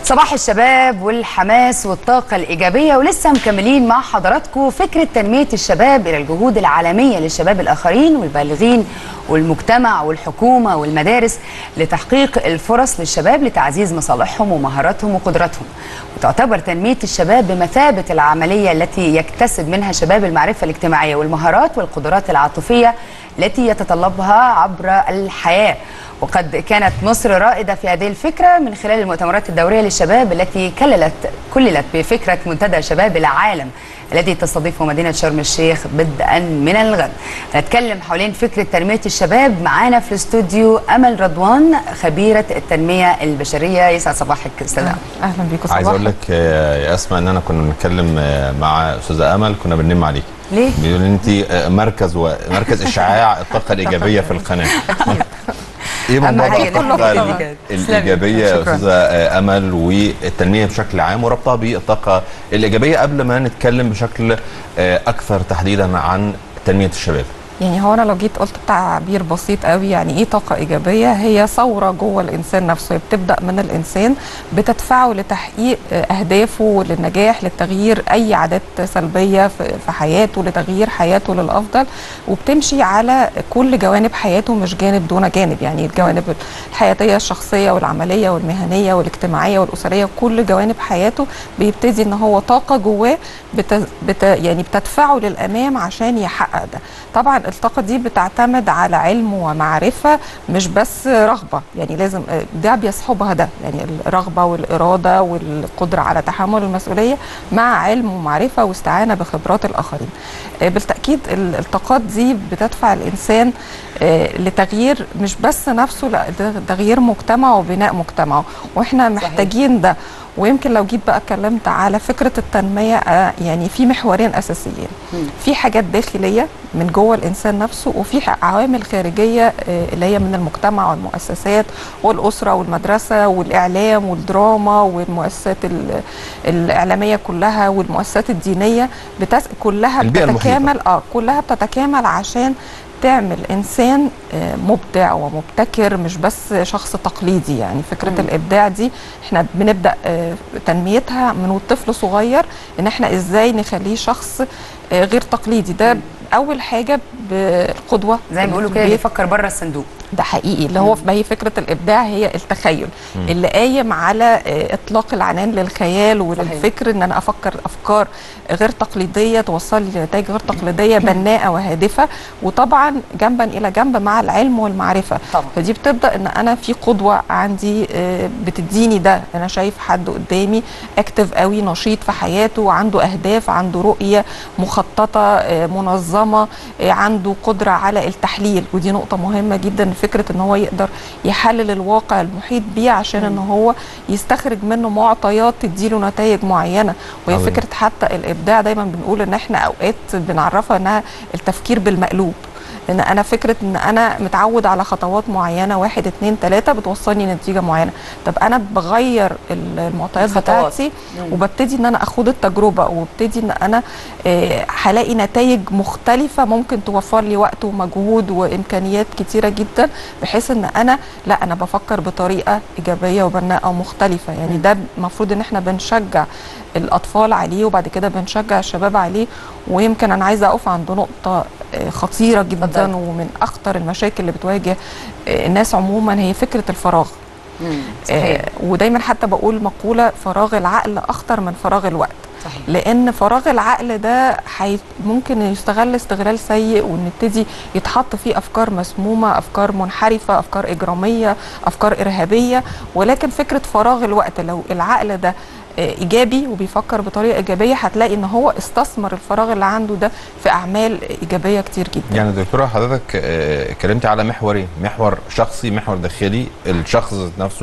صباح الشباب والحماس والطاقة الإيجابية ولسه مكملين مع حضراتكم فكرة تنمية الشباب إلى الجهود العالمية للشباب الآخرين والبالغين والمجتمع والحكومة والمدارس لتحقيق الفرص للشباب لتعزيز مصالحهم ومهاراتهم وقدراتهم وتعتبر تنمية الشباب بمثابة العملية التي يكتسب منها شباب المعرفة الاجتماعية والمهارات والقدرات العاطفية التي يتطلبها عبر الحياة وقد كانت مصر رائدة في هذه الفكرة من خلال المؤتمرات الدورية للشباب التي كللت كللت بفكرة منتدى شباب العالم الذي تستضيفه مدينة شرم الشيخ بدءا من الغد نتكلم حوالين فكرة تنمية الشباب معانا في الاستوديو أمل رضوان خبيرة التنمية البشرية يسعد صباحك استاذ أمل. اهلا بيكم صباح عايز اقول لك آه، يا اسماء ان انا كنا بنتكلم آه، مع استاذه امل كنا بننم عليك ليه؟ بيقول ان انت آه، مركز ومركز اشعاع الطاقه الايجابيه في القناه ايه أهم موضوع حاجة الطاقه نفهم ال- الإيجابية. الايجابيه يا شكراً. استاذه آه، امل والتنميه بشكل عام وربطها بالطاقه الايجابيه قبل ما نتكلم بشكل آه، اكثر تحديدا عن تنميه الشباب يعني هو انا لو جيت قلت تعبير بسيط قوي يعني ايه طاقه ايجابيه هي ثوره جوه الانسان نفسه هي بتبدا من الانسان بتدفعه لتحقيق آه، اهدافه للنجاح للتغيير اي عادات سلبيه في في حياته لتغيير حياته للافضل وبتمشي على كل جوانب حياته مش جانب دون جانب يعني الجوانب الحياتيه الشخصيه والعمليه والمهنيه والاجتماعيه والاسريه كل جوانب حياته بيبتدي ان هو طاقه جواه بت... بت... يعني بتدفعه للامام عشان يحقق ده طبعا الطاقه دي بتعتمد على علم ومعرفه مش بس رغبه يعني لازم ده بيصحبها ده يعني الرغبه والاراده والقدره على تحمل المسؤوليه مع علم ومعرفه واستعانه بخبرات الاخرين آه، بالتاكيد ال- الطاقات دي بتدفع الانسان آه، لتغيير مش بس نفسه لا ده تغيير مجتمعه وبناء مجتمعه واحنا محتاجين ده ويمكن لو جيت بقى اتكلمت على فكره التنميه آه، يعني في محورين اساسيين في حاجات داخليه من جوه الانسان نفسه وفي ح- عوامل خارجيه آه، اللي هي من المجتمع والمؤسسات والاسره والمدرسه والاعلام والدراما والمؤسسات ال- الاعلاميه كلها والمؤسسات الدينيه بتس... كلها البيئة المحيطة. بتتكامل اه كلها بتتكامل عشان تعمل انسان آه، مبدع ومبتكر مش بس شخص تقليدي يعني فكره مم. الابداع دي احنا بنبدا آه، تنميتها من والطفل صغير ان احنا ازاي نخليه شخص آه، غير تقليدي ده اول حاجه بالقدوه زي ما اللي بيقولوا في كده البيت. بيفكر بره الصندوق ده حقيقي اللي هو ما هي فكره الابداع هي التخيل اللي قايم على آه، اطلاق العنان للخيال وللفكر ان انا افكر افكار غير تقليديه توصل لي لنتائج غير تقليديه بناءه وهادفه وطبعا جنبا الى جنب مع العلم والمعرفه طبعا. فدي بتبدا ان انا في قدوه عندي آه، بتديني ده انا شايف حد قدامي اكتف قوي نشيط في حياته عنده اهداف عنده رؤيه مخططه آه، منظمه آه، عنده قدره على التحليل ودي نقطه مهمه جدا فكره ان هو يقدر يحلل الواقع المحيط بيه عشان ان هو يستخرج منه معطيات تديله نتائج معينه وهي عظيم. فكره حتى الابداع دايما بنقول ان احنا اوقات بنعرفها انها التفكير بالمقلوب ان انا فكره ان انا متعود على خطوات معينه واحد اتنين تلاته بتوصلني لنتيجه معينه طب انا بغير ال- المعطيات الخطوات. بتاعتي وببتدي ان انا اخد التجربه وابتدي ان انا آه، هلاقي نتائج مختلفه ممكن توفر لي وقت ومجهود وامكانيات كتيره جدا بحيث ان انا لا انا بفكر بطريقه ايجابيه وبناءه ومختلفه يعني ده المفروض ان احنا بنشجع الاطفال عليه وبعد كده بنشجع الشباب عليه ويمكن انا عايزه اقف عند نقطه آه، خطيره جدا اتفضلي. ومن اخطر المشاكل اللي بتواجه آه، الناس عموما هي فكره الفراغ صحيح آه، ودايما حتى بقول مقوله فراغ العقل اخطر من فراغ الوقت صحيح لان فراغ العقل ده حي... ممكن يستغل استغلال سيء ونبتدي يتحط فيه افكار مسمومه افكار منحرفه افكار اجراميه افكار ارهابيه ولكن فكره فراغ الوقت لو العقل ده آه، ايجابي وبيفكر بطريقه ايجابيه هتلاقي ان هو استثمر الفراغ اللي عنده ده في اعمال ايجابيه كتير جدا يعني دكتوره حضرتك آه، اتكلمتي على محورين محور شخصي محور داخلي الشخص ذات نفسه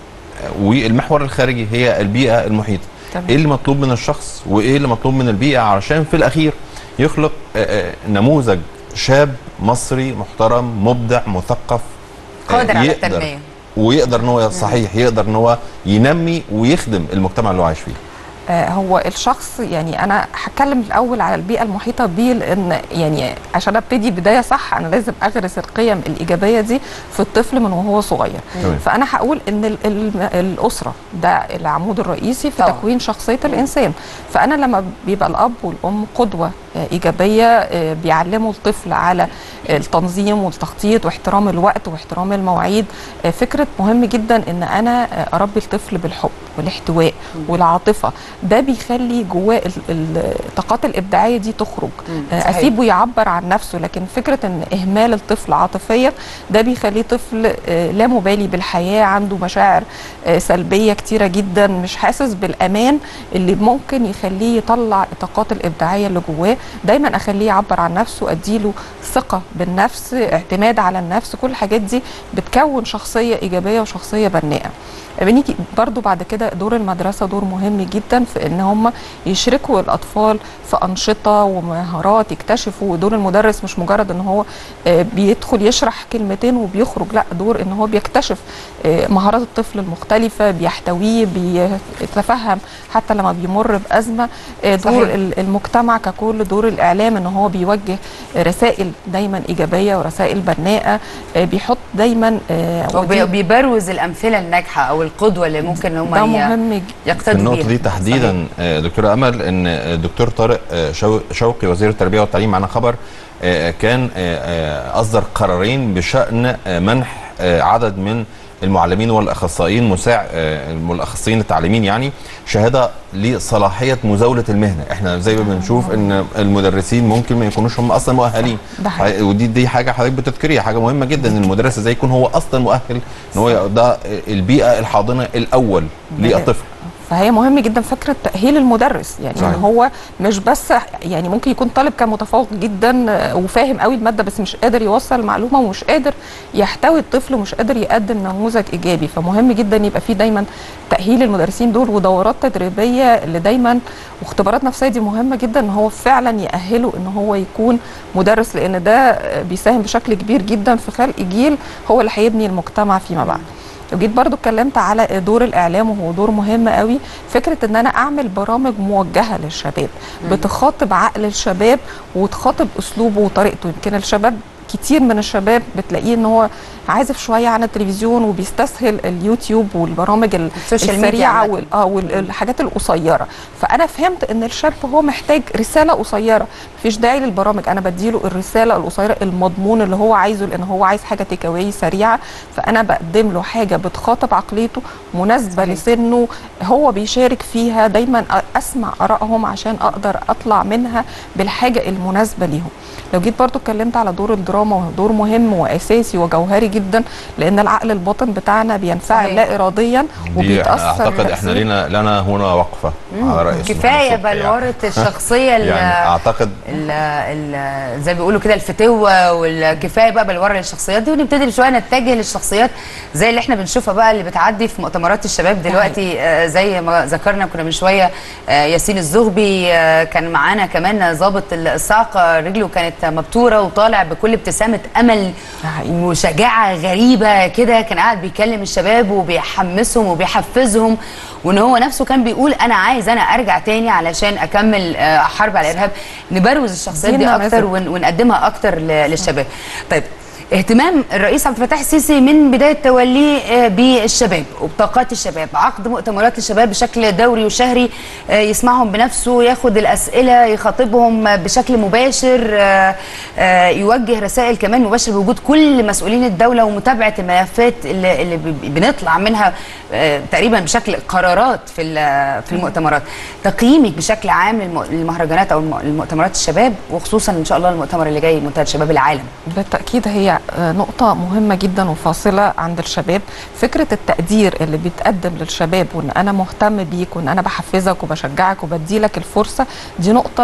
آه، والمحور الخارجي هي البيئه المحيطه تمام. ايه اللي مطلوب من الشخص وايه اللي مطلوب من البيئه علشان في الاخير يخلق آه، آه، نموذج شاب مصري محترم مبدع مثقف آه، قادر على يقدر- التنميه ويقدر ان هو صحيح يقدر ان هو ينمي ويخدم المجتمع اللي هو عايش فيه آه، هو الشخص يعني انا هتكلم الاول على البيئه المحيطه بيه لان يعني عشان ابتدي بدايه صح انا لازم اغرس القيم الايجابيه دي في الطفل من وهو صغير تمام. فانا هقول ان ال- ال- الاسره ده العمود الرئيسي في طبعا. تكوين شخصيه الانسان فانا لما بيبقى الاب والام قدوه آه، ايجابيه آه، بيعلموا الطفل على التنظيم والتخطيط واحترام الوقت واحترام المواعيد آه، فكره مهم جدا ان انا آه، اربي الطفل بالحب والاحتواء والعاطفه ده بيخلي جواه ال- ال- الطاقات الابداعيه دي تخرج مم، آه، صحيح. اسيبه يعبر عن نفسه لكن فكره ان اهمال الطفل عاطفيا ده بيخليه طفل آه، لا مبالي بالحياه عنده مشاعر آه، سلبيه كتيره جدا مش حاسس بالامان اللي ممكن يخليه يطلع الطاقات الابداعيه اللي جواه دايما اخليه يعبر عن نفسه اديله ثقه بالنفس اعتماد على النفس كل الحاجات دي بتكون شخصيه ايجابيه وشخصيه بناءه بنيجي برضو بعد كده دور المدرسه دور مهم جدا في ان هم يشركوا الاطفال في انشطه ومهارات يكتشفوا دور المدرس مش مجرد ان هو آه، بيدخل يشرح كلمتين وبيخرج لا دور ان هو بيكتشف آه، مهارات الطفل المختلفه بيحتويه بيتفهم حتى لما بيمر بازمه آه، دور صحيح. ال- المجتمع ككل دور الاعلام ان هو بيوجه رسائل دايما ايجابيه ورسائل بناءه آه، بيحط دايما آه، ودي- وبيبروز الامثله الناجحه او القدوه اللي ممكن هم ده ي- مهم ج- في يقتدوا النقطة بيها دي تحديدا آه، دكتورة أمل إن آه، الدكتور طارق آه، شو- شوقي وزير التربية والتعليم معنا خبر آه، كان آه، آه، أصدر قرارين بشأن آه، منح آه، عدد من المعلمين والاخصائيين مساع آه، الاخصائيين التعليميين يعني شهاده لصلاحيه مزاوله المهنه احنا زي ما بنشوف ان المدرسين ممكن ما يكونوش هم اصلا مؤهلين ده حقيقي. ودي دي حاجه حضرتك بتذكريها حاجه مهمه جدا ان المدرس ازاي يكون هو اصلا مؤهل ان هو ده البيئه الحاضنه الاول للطفل فهي مهم جدا فكره تاهيل المدرس يعني صحيح. ان هو مش بس يعني ممكن يكون طالب كان متفوق جدا آه، وفاهم قوي الماده بس مش قادر يوصل المعلومه ومش قادر يحتوي الطفل ومش قادر يقدم نموذج ايجابي فمهم جدا يبقى في دايما تاهيل المدرسين دول ودورات تدريبيه اللي دايما واختبارات نفسيه دي مهمه جدا ان هو فعلا ياهله ان هو يكون مدرس لان ده آه، بيساهم بشكل كبير جدا في خلق جيل هو اللي هيبني المجتمع فيما بعد وجيت برضو اتكلمت على دور الاعلام وهو دور مهم قوي فكره ان انا اعمل برامج موجهه للشباب بتخاطب عقل الشباب وتخاطب اسلوبه وطريقته يمكن الشباب كتير من الشباب بتلاقيه ان هو عازف شويه عن التلفزيون وبيستسهل اليوتيوب والبرامج ال- السوشيال ميديا السريعه عامة. وال- اه والحاجات القصيره فانا فهمت ان الشاب هو محتاج رساله قصيره مفيش داعي للبرامج انا بديله الرساله القصيره المضمون اللي هو عايزه لان هو عايز حاجه تيك أواي سريعه فانا بقدم له حاجه بتخاطب عقليته مناسبه صحيح. لسنه هو بيشارك فيها دايما أ- اسمع ارائهم عشان اقدر اطلع منها بالحاجه المناسبه ليهم لو جيت برضو اتكلمت على دور الدراما وهو دور مهم واساسي وجوهري جدا لان العقل الباطن بتاعنا بينفعل صحيح. لا اراديا دي وبيتاثر اعتقد احنا تأثير لنا لنا هنا وقفه على راي اسمه كفايه صبحي يعني. بلوره الشخصيه ال- يعني اعتقد ال ال زي ما بيقولوا كده الفتوه والكفايه بقى بلوره للشخصيات دي ونبتدي شويه نتجه للشخصيات زي اللي احنا بنشوفها بقى اللي بتعدي في مؤتمرات الشباب دلوقتي آه، زي ما ذكرنا كنا من شويه آه، ياسين الزغبي آه، كان معانا كمان ضابط الصاعقه رجله كانت مبتوره وطالع بكل ابتسامه امل ده حقيقي. وشجاعه غريبه كده كان قاعد بيكلم الشباب وبيحمسهم وبيحفزهم وان هو نفسه كان بيقول انا عايز انا ارجع تاني علشان اكمل آه، حرب على الارهاب نبروز الشخصيات دي دي نماذج. اكتر ون- ونقدمها اكتر ل- للشباب طيب اهتمام الرئيس عبد الفتاح السيسي من بدايه توليه آه، بالشباب وبطاقات الشباب عقد مؤتمرات الشباب بشكل دوري وشهري آه، يسمعهم بنفسه ياخد الاسئله يخاطبهم آه، بشكل مباشر آه، آه، يوجه رسائل كمان مباشره بوجود كل مسؤولين الدوله ومتابعه الملفات اللي, اللي ب- بنطلع منها آه، تقريبا بشكل قرارات في ال- في المؤتمرات تقييمك بشكل عام للم- للمهرجانات او الم- المؤتمرات الشباب وخصوصا ان شاء الله المؤتمر اللي جاي منتدى شباب العالم بالتأكيد هي آه، نقطة مهمة جدا وفاصلة عند الشباب فكرة التقدير اللي بيتقدم للشباب وان انا مهتم بيك وان انا بحفزك وبشجعك وبديلك الفرصة دي نقطة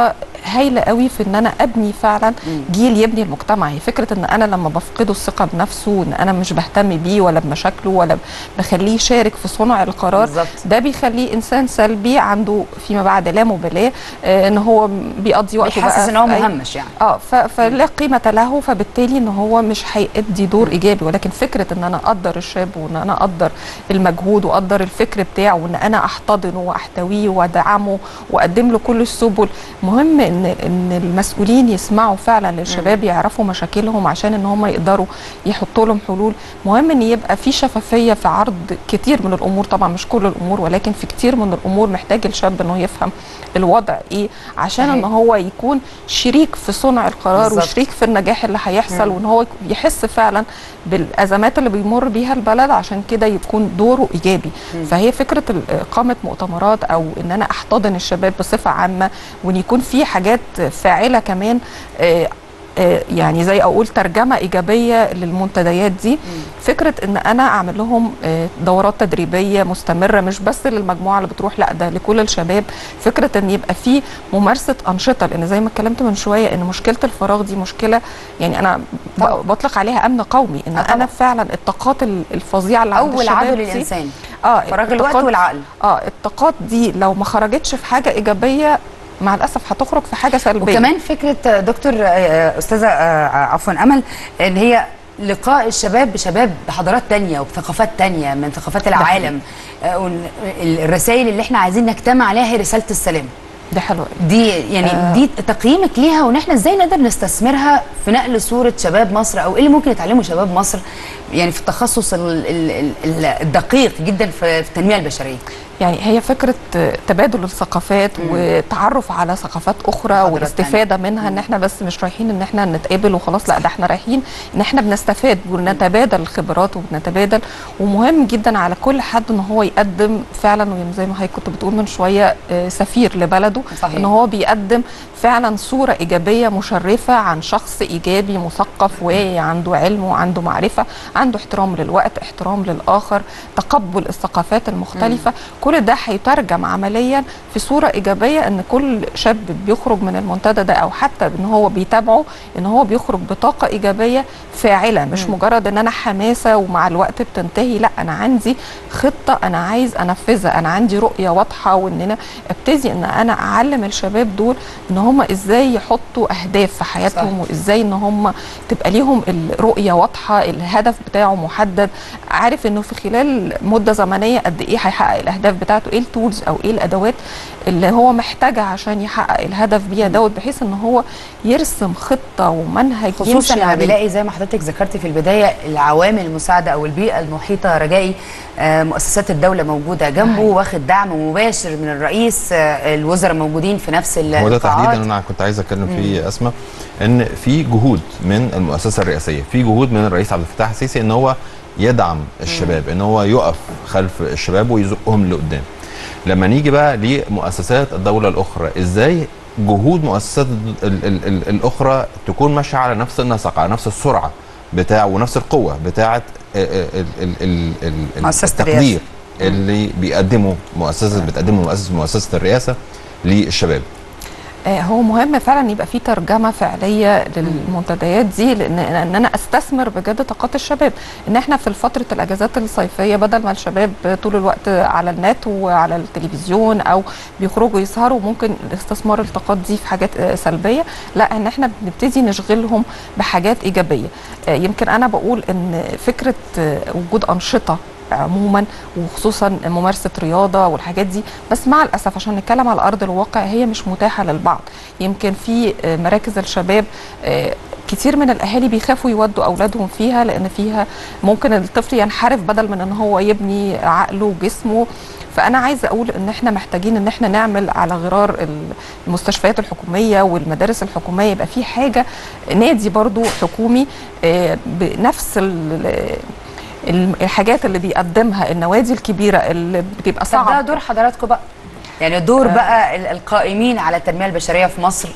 هايله قوي في ان انا ابني فعلا جيل يبني المجتمع هي فكره ان انا لما بفقده الثقه بنفسه ان انا مش بهتم بيه ولا بمشاكله ولا بخليه يشارك في صنع القرار بالظبط. ده بيخليه انسان سلبي عنده فيما بعد لا مبالاه آه، ان هو بيقضي وقته بقى بيحسس ان هو في أي- مهمش يعني اه ف- فلا قيمه له فبالتالي ان هو مش هيأدي دور ايجابي ولكن فكره ان انا اقدر الشاب وان انا اقدر المجهود واقدر الفكر بتاعه وان انا احتضنه واحتويه وادعمه واقدم له كل السبل مهم ان ان المسؤولين يسمعوا فعلا للشباب يعرفوا مشاكلهم عشان ان هم يقدروا يحطوا لهم حلول مهم ان يبقى في شفافيه في عرض كتير من الامور طبعا مش كل الامور ولكن في كتير من الامور محتاج الشاب انه يفهم الوضع ايه عشان صحيح. ان هو يكون شريك في صنع القرار بالظبط. وشريك في النجاح اللي هيحصل مم. وان هو يحس فعلا بالازمات اللي بيمر بيها البلد عشان كده يكون دوره ايجابي فهي فكره ال- اقامه مؤتمرات او ان انا احتضن الشباب بصفه عامه وان يكون في حاجات فاعله كمان آه، آه، يعني زي اقول ترجمه ايجابيه للمنتديات دي فكره ان انا اعمل لهم آه، دورات تدريبيه مستمره مش بس للمجموعه اللي بتروح لا ده لكل الشباب فكره ان يبقى في ممارسه انشطه لان زي ما اتكلمت من شويه ان مشكله الفراغ دي مشكله يعني انا ب- طبعاً. بطلق عليها امن قومي ان آه طبعاً. انا فعلا الطاقات ال- الفظيعه اللي عند اول الشباب عدو دي- للانسان اه فراغ الوقت الطاقات- والعقل اه الطاقات دي لو ما خرجتش في حاجه ايجابيه مع الاسف هتخرج في حاجه سلبيه وكمان فكره دكتور آه، استاذه آه، عفوا امل ان هي لقاء الشباب بشباب بحضارات تانية وبثقافات تانية من ثقافات العالم آه، وال- الرسائل اللي احنا عايزين نجتمع عليها هي رساله السلام دي حلوه دي يعني آه. دي تقييمك ليها وان احنا ازاي نقدر نستثمرها في نقل صوره شباب مصر او ايه اللي ممكن يتعلمه شباب مصر يعني في التخصص ال- ال- ال- ال- الدقيق جدا في في التنميه البشريه يعني هي فكرة تبادل الثقافات وتعرف على ثقافات أخرى حضارات والاستفادة منها إن إحنا بس مش رايحين إن إحنا نتقابل وخلاص لا ده إحنا رايحين إن إحنا بنستفاد ونتبادل الخبرات وبنتبادل ومهم جدا على كل حد إن هو يقدم فعلا وزي ما هي كنت بتقول من شوية آه، سفير لبلده صحيح. إن هو بيقدم فعلا صورة إيجابية مشرفة عن شخص إيجابي مثقف واعي عنده علم وعنده معرفة عنده احترام للوقت احترام للآخر تقبل الثقافات المختلفة كل ده هيترجم عمليا في صورة إيجابية إن كل شاب بيخرج من المنتدى ده أو حتى إن هو بيتابعه إن هو بيخرج بطاقة إيجابية فاعلة مش مجرد إن أنا حماسة ومع الوقت بتنتهي لا أنا عندي خطة أنا عايز أنفذها أنا عندي رؤية واضحة وإن أنا ابتدي إن أنا أعلم الشباب دول إن هم إزاي يحطوا أهداف في حياتهم صح. وإزاي إن هم تبقى ليهم الرؤية واضحة الهدف بتاعه محدد عارف إنه في خلال مدة زمنية قد إيه هيحقق الأهداف بتاعته إيه التولز أو إيه الأدوات اللي هو محتاجها عشان يحقق الهدف بيها دوت بحيث إن هو يرسم خطة ومنهج خصوصا يمشي لما عليه بيلاقي زي ما حضرتك ذكرتي في البدايه العوامل المساعده او البيئه المحيطه رجائي آه، مؤسسات الدوله موجوده جنبه صحيح. واخد دعم مباشر من الرئيس آه، الوزراء موجودين في نفس هو ده القاعات تحديدا انا كنت عايز اتكلم فيه اسماء ان في جهود من المؤسسه الرئاسيه في جهود من الرئيس عبد الفتاح السيسي ان هو يدعم الشباب ان هو يقف خلف الشباب ويزقهم لقدام لما نيجي بقى لمؤسسات الدوله الاخرى ازاي جهود مؤسسات ال- ال- ال- الاخرى تكون ماشيه على نفس النسق على نفس السرعه بتاع ونفس القوه بتاعه ال- ال- ال- ال- ال- مؤسسة التقدير اللي بيقدمه مؤسسه بتقدمه مؤسسه مؤسسه الرئاسه للشباب آه، هو مهم فعلا يبقى في ترجمه فعليه للمنتديات دي لان ان انا استثمر بجد طاقات الشباب ان احنا في فتره الاجازات الصيفيه بدل ما الشباب طول الوقت على النت وعلى التلفزيون او بيخرجوا يسهروا ممكن استثمار الطاقات دي في حاجات آه، سلبيه لا ان احنا بنبتدي نشغلهم بحاجات ايجابيه آه، يمكن انا بقول ان فكره آه، وجود انشطه عموما وخصوصا ممارسه رياضه والحاجات دي بس مع الاسف عشان نتكلم على ارض الواقع هي مش متاحه للبعض يمكن في آه، مراكز الشباب آه، كتير من الاهالي بيخافوا يودوا اولادهم فيها لان فيها ممكن الطفل ينحرف بدل من ان هو يبني عقله وجسمه فانا عايزه اقول ان احنا محتاجين ان احنا نعمل على غرار المستشفيات الحكوميه والمدارس الحكوميه يبقى في حاجه نادي برضو حكومي آه، بنفس ال- الحاجات اللي بيقدمها النوادي الكبيره اللي بتبقى طب ده صعب دور حضراتكم بقى يعني دور بقى ال- القائمين على التنميه البشريه في مصر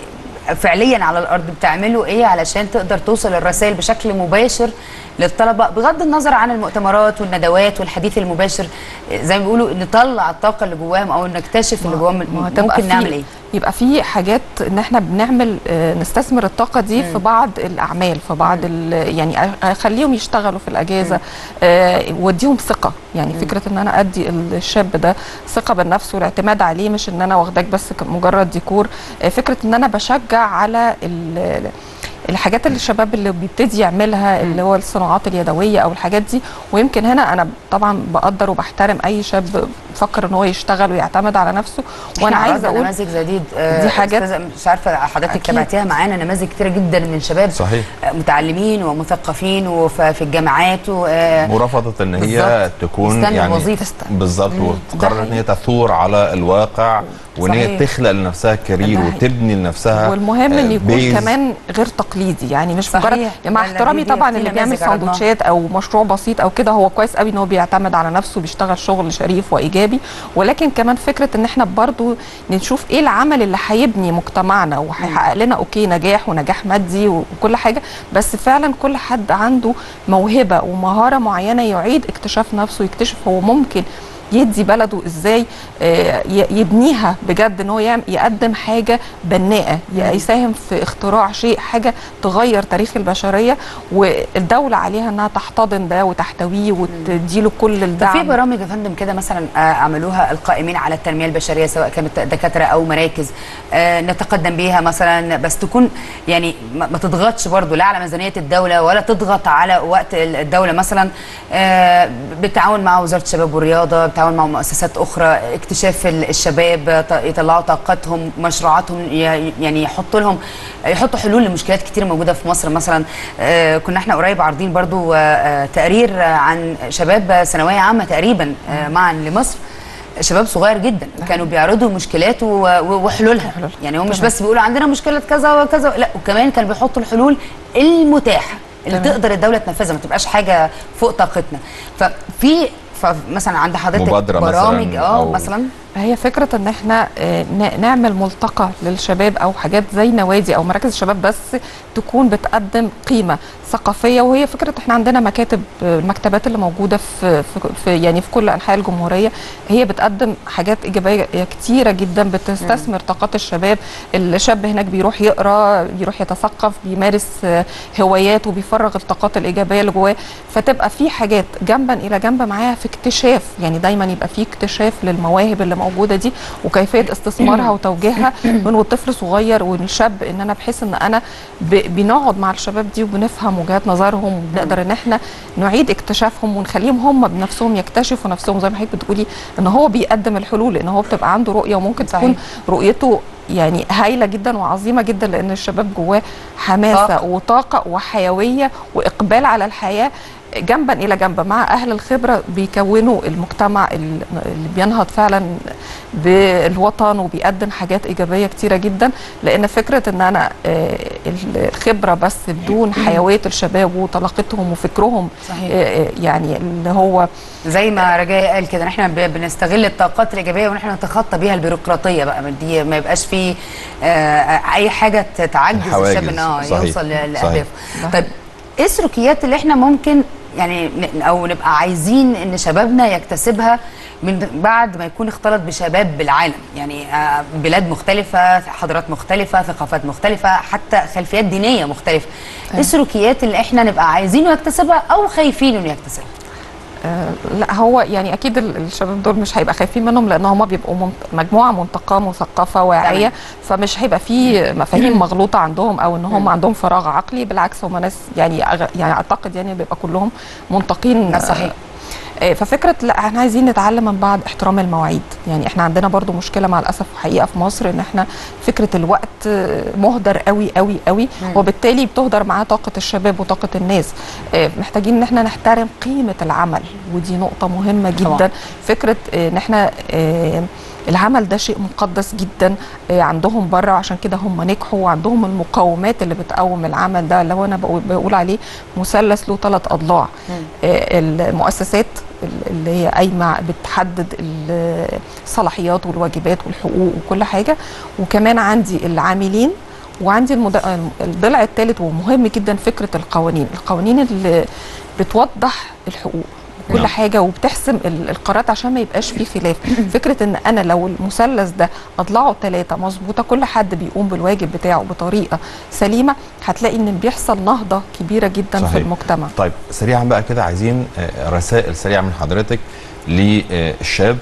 فعليا على الارض بتعملوا ايه علشان تقدر توصل الرسائل بشكل مباشر للطلبه بغض النظر عن المؤتمرات والندوات والحديث المباشر زي ما بيقولوا نطلع الطاقه اللي جواهم او نكتشف اللي جواهم ما هتبقى ممكن في- نعمل ايه يبقى في حاجات ان احنا بنعمل آه، نستثمر الطاقه دي في بعض الاعمال في بعض ال- يعني أ- اخليهم يشتغلوا في الاجازه آه، واديهم ثقه يعني فكره ان انا ادي الشاب ده ثقه بالنفس والاعتماد عليه مش ان انا واخداك بس مجرد ديكور آه، فكره ان انا بشجع على ال- الحاجات اللي الشباب اللي بيبتدي يعملها اللي هو الصناعات اليدويه او الحاجات دي ويمكن هنا انا طبعا بقدر وبحترم اي شاب بفكر ان هو يشتغل ويعتمد على نفسه وانا إحنا عايزه عرضنا اقول نماذج زي دي آه، دي حاجات- أستاذة، مش عارفه حضرتك أكيد. تابعتيها معانا نماذج كتيره جدا من شباب صحيح. آه، متعلمين ومثقفين وفي الجامعات و آه، ورفضت ان هي بالظبط. تكون تستنى يعني الوظيفة. بالظبط ده وتقرر ان هي تثور على الواقع وان هي صحيح. تخلق لنفسها كارير ده وتبني لنفسها والمهم آه، ان يكون بيز. كمان غير تقليدي يعني مش صحيح. مجرد يعني مع لا، لا، احترامي دي- دي طبعا في اللي بيعمل نماذج عرضناها. سندوتشات او مشروع بسيط او كده هو كويس قوي ان هو بيعتمد على نفسه بيشتغل شغل شريف وايجابي ولكن كمان فكره ان احنا برضو نشوف ايه العمل اللي هيبني مجتمعنا وهيحقق لنا اوكي نجاح ونجاح مادي وكل حاجه بس فعلا كل حد عنده موهبه ومهاره معينه يعيد اكتشاف نفسه يكتشف هو ممكن يدي بلده ازاي آه، ي- يبنيها بجد ان هو يعم- يقدم حاجه بناءه ي- يساهم في اختراع شيء حاجه تغير تاريخ البشريه والدوله عليها انها تحتضن ده وتحتويه وتديله كل طب في الدعم برامج يا فندم كده مثلا آه، عملوها القائمين على التنميه البشريه سواء كانت دكاتره او مراكز آه، نتقدم بيها مثلا بس تكون يعني ما ما تضغطش برضو لا على ميزانيه الدوله ولا تضغط على وقت ال- الدوله مثلا آه، بالتعاون مع وزاره الشباب والرياضه بالتعاون مع مؤسسات اخرى اكتشاف ال- الشباب آه، ط- يطلعوا طاقتهم مشروعاتهم ي- يعني يحطوا لهم يحطوا حلول لمشكلات كتير موجوده في مصر مثلا آه، كنا احنا قريب عارضين برضو آه، آه، تقرير آه، عن شباب ثانويه عامه تقريبا آه، معا لمصر شباب صغير جدا كانوا بيعرضوا مشكلات و- و- وحلولها حلول. يعني هم مش تمام. بس بيقولوا عندنا مشكله كذا وكذا لا وكمان كانوا بيحطوا الحلول المتاحه اللي تمام. تقدر الدوله تنفذها ما تبقاش حاجه فوق طاقتنا ففي فمثلا عند حضرتك مبادرة مثلاً برامج اه أو- مثلا هي فكرة ان احنا آه، ن- نعمل ملتقى للشباب او حاجات زي نوادي او مراكز الشباب بس تكون بتقدم قيمة ثقافية وهي فكرة احنا عندنا مكاتب آه، المكتبات اللي موجودة في, في, في يعني في كل انحاء الجمهورية هي بتقدم حاجات ايجابية كتيرة جدا بتستثمر طاقات الشباب الشاب هناك بيروح يقرا بيروح يتثقف بيمارس آه، هوايات وبيفرغ الطاقات الايجابية اللي جواه فتبقى في حاجات جنبا الى جنب معاها في اكتشاف يعني دايما يبقى في اكتشاف للمواهب اللي موجوده دي وكيفيه استثمارها وتوجيهها من والطفل صغير والشاب ان انا بحس ان انا ب- بنقعد مع الشباب دي وبنفهم وجهات نظرهم وبنقدر ان احنا نعيد اكتشافهم ونخليهم هم بنفسهم يكتشفوا نفسهم زي ما حضرتك بتقولي ان هو بيقدم الحلول لان هو بتبقى عنده رؤيه وممكن صحيح. تكون رؤيته يعني هايله جدا وعظيمه جدا لان الشباب جواه حماسه طاقة. وطاقه وحيويه واقبال على الحياه جنبا الى جنب مع اهل الخبره بيكونوا المجتمع ال- اللي بينهض فعلا بالوطن وبيقدم حاجات ايجابيه كتيره جدا لان فكره ان انا آه، الخبره بس بدون حيويه الشباب وطلاقتهم وفكرهم صحيح. آه، يعني اللي هو زي ما رجاء قال كده ان احنا ب- بنستغل الطاقات الايجابيه وان احنا نتخطى بيها البيروقراطيه بقى ما دي ما يبقاش في آه، اي حاجه ت- تعجز الحواجز. الشاب ان اه صحيح. يوصل ل- صحيح. لاهدافه طيب ايه السلوكيات اللي احنا ممكن يعني ن- او نبقى عايزين ان شبابنا يكتسبها من بعد ما يكون اختلط بشباب بالعالم يعني آه، بلاد مختلفه حضارات مختلفه ثقافات مختلفه حتى خلفيات دينيه مختلفه ايه السلوكيات اللي احنا نبقى عايزينه يكتسبها او خايفين انه يكتسبها آه، لا هو يعني اكيد ال- الشباب دول مش هيبقى خايفين منهم لان هم بيبقوا منت- مجموعه منتقاه مثقفه واعيه تمام. فمش هيبقى في مفاهيم مغلوطه عندهم او ان هم عندهم فراغ عقلي بالعكس هم ناس يعني أغ- يعني اعتقد يعني بيبقى كلهم منتقين ده صحيح. آه، ففكره لا احنا عايزين نتعلم من بعض احترام المواعيد يعني احنا عندنا برضو مشكله مع الاسف حقيقه في مصر ان احنا فكره الوقت آه، مهدر قوي قوي قوي وبالتالي بتهدر معاه طاقه الشباب وطاقه الناس آه، محتاجين ان احنا نحترم قيمه العمل ودي نقطه مهمه جدا طبعاً. فكره آه، ان احنا آه، العمل ده شيء مقدس جدا آه، عندهم بره عشان كده هم نجحوا وعندهم المقومات اللي بتقوم العمل ده اللي هو انا بقول, بقول عليه مثلث له ثلاث اضلاع آه، المؤسسات اللي هي قايمه بتحدد الصلاحيات والواجبات والحقوق وكل حاجه وكمان عندي العاملين وعندي المد... الضلع الثالث ومهم جدا فكره القوانين القوانين اللي بتوضح الحقوق كل نعم. حاجه وبتحسم ال- القرارات عشان ما يبقاش فيه خلاف فكره ان انا لو المثلث ده اضلاعه ثلاثه مظبوطه كل حد بيقوم بالواجب بتاعه بطريقه سليمه هتلاقي ان بيحصل نهضه كبيره جدا صحيح. في المجتمع طيب سريعا بقى كده عايزين آه، رسائل سريعه من حضرتك للشاب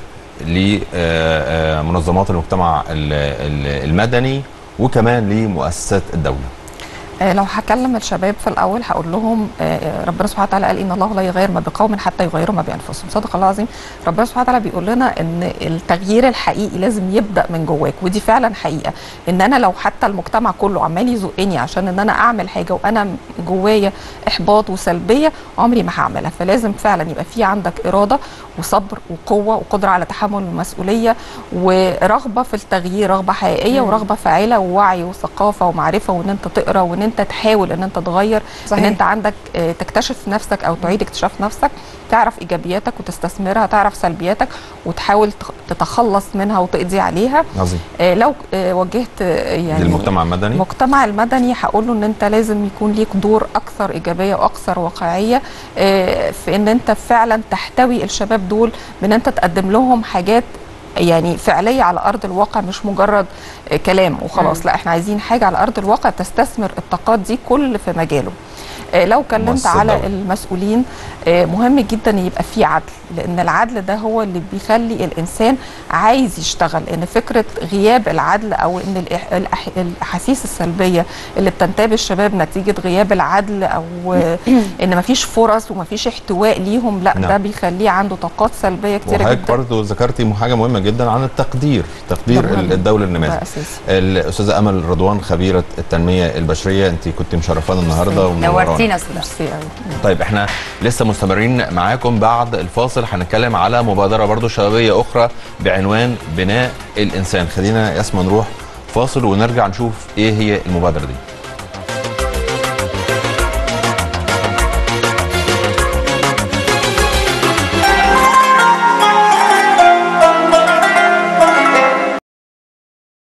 لمنظمات المجتمع ال- ال- المدني وكمان لمؤسسات الدوله آه، لو هكلم الشباب في الاول هقول لهم آه، ربنا سبحانه وتعالى قال ان الله لا يغير ما بقوم حتى يغيروا ما بانفسهم صدق الله العظيم ربنا سبحانه وتعالى بيقول لنا ان التغيير الحقيقي لازم يبدا من جواك ودي فعلا حقيقه ان انا لو حتى المجتمع كله عمال يزقني عشان ان انا اعمل حاجه وانا جوايا احباط وسلبيه عمري ما هعملها فلازم فعلا يبقى في عندك اراده وصبر وقوه وقدره على تحمل المسؤوليه ورغبه في التغيير رغبه حقيقيه ورغبه فاعله ووعي وثقافه ومعرفه وان انت تقرا وان انت تحاول ان انت تغير صحيح. ان انت عندك آه، تكتشف نفسك او تعيد اكتشاف نفسك تعرف ايجابياتك وتستثمرها تعرف سلبياتك وتحاول تخ- تتخلص منها وتقضي عليها عظيم آه، لو آه، وجهت آه، يعني للمجتمع المدني المجتمع المدني هقول له ان انت لازم يكون ليك دور اكثر ايجابيه واكثر واقعيه آه، في ان انت فعلا تحتوي الشباب دول بان انت تقدم لهم حاجات يعني فعليه على ارض الواقع مش مجرد آه، كلام وخلاص لا احنا عايزين حاجه على ارض الواقع تستثمر الطاقات دي كل في مجاله آه، لو كلمت مؤسسة على الدولة. المسؤولين آه، مهم جدا يبقى في عدل لان العدل ده هو اللي بيخلي الانسان عايز يشتغل لان فكره غياب العدل او ان الإح- الأح- الاحاسيس السلبيه اللي بتنتاب الشباب نتيجه غياب العدل او آه، ان مفيش فرص ومفيش احتواء ليهم لا نعم. ده بيخليه عنده طاقات سلبيه كتيره وحضرتك جدا برضه ذكرتي حاجه مهمه جدا عن التقدير تقدير ده مهم. الدوله ده النماذج اساسي الاستاذه امل رضوان خبيره التنميه البشريه انت كنت مشرفانا النهارده ومنورانا. نورتينا يا استاذ ميرسي قوي طيب احنا لسه مستمرين معاكم بعد الفاصل هنتكلم على مبادره برضو شبابيه اخرى بعنوان بناء الانسان خلينا يا اسمى نروح فاصل ونرجع نشوف ايه هي المبادره دي